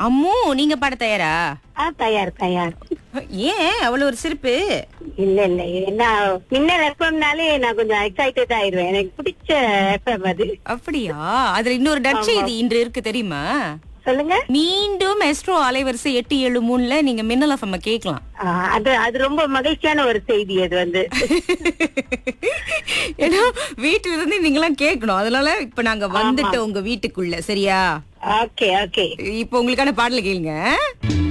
அம்மு நீங்க பாட தயாரா ஆ தயார் தயார் ஏன் அவ்வளவு ஒரு சிரிப்பு இல்ல இல்ல என்ன மின்னல் எஃப்எம்னாலே நான் கொஞ்சம் எக்ஸைட்டட் ஆயிருவேன் எனக்கு பிடிச்ச எஃப்எம் அது அப்படியா அதுல இன்னொரு நற்செய்தி இன்று இருக்கு தெரியுமா சொல்லுங்க மீண்டும் எஸ்ட்ரோ அலைவரிசை எட்டு ஏழு மூணுல நீங்க மின்னல் எஃப்எம் கேட்கலாம் ஆ, அது அது ரொம்ப மகிழ்ச்சியான ஒரு செய்தி அது வந்து ஏன்னா வீட்டுல இருந்து நீங்களாம் கேட்கணும் அதனால இப்ப நாங்க வந்துட்டோம் உங்க வீட்டுக்குள்ள சரியா ஓகே ஓகே இப்ப உங்களுக்கான பாடல கேளுங்க